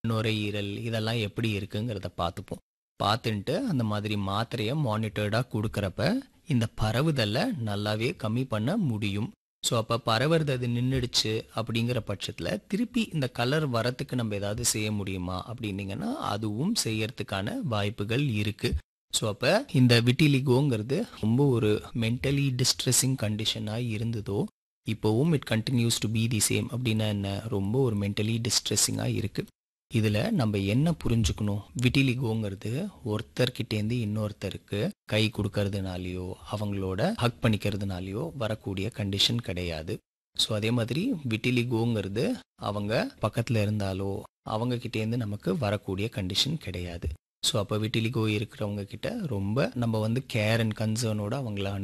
நுரையீரல் இதெல்லாம் எப்படி இருக்குங்கிறத பார்த்துப்போம் பார்த்துன்ட்டு அந்த மாதிரி மாத்திரையை மானிட்டர்டாக கொடுக்குறப்ப இந்த பரவுதலை நல்லாவே கம்மி பண்ண முடியும் ஸோ அப்போ பரவுறது அது நின்றுடுச்சு அப்படிங்கிற பட்சத்தில் திருப்பி இந்த கலர் வரத்துக்கு நம்ம ஏதாவது செய்ய முடியுமா அப்படின்னீங்கன்னா அதுவும் செய்யறதுக்கான வாய்ப்புகள் இருக்குது ஸோ அப்போ இந்த விட்டிலிகோங்கிறது ரொம்ப ஒரு மென்டலி டிஸ்ட்ரெஸிங் கண்டிஷனாக இருந்ததோ இப்போவும் it continues to be the same அப்படின்னா என்ன ரொம்ப ஒரு மென்டலி டிஸ்ட்ரெஸிங்காக இருக்குது இதில் நம்ம என்ன புரிஞ்சுக்கணும் விட்டிலிகோங்கிறது ஒருத்தர்கிட்டேருந்து இன்னொருத்தருக்கு கை கொடுக்கறதுனாலையோ அவங்களோட ஹக் பண்ணிக்கிறதுனாலையோ வரக்கூடிய கண்டிஷன் கிடையாது ஸோ அதே மாதிரி விட்டிலிகோங்கிறது அவங்க பக்கத்தில் இருந்தாலோ அவங்க கிட்டேருந்து நமக்கு வரக்கூடிய கண்டிஷன் கிடையாது ஸோ அப்போ விட்டிலிகோ இருக்கிறவங்க கிட்ட ரொம்ப நம்ம வந்து கேர் அண்ட் கன்சர்னோட அவங்கள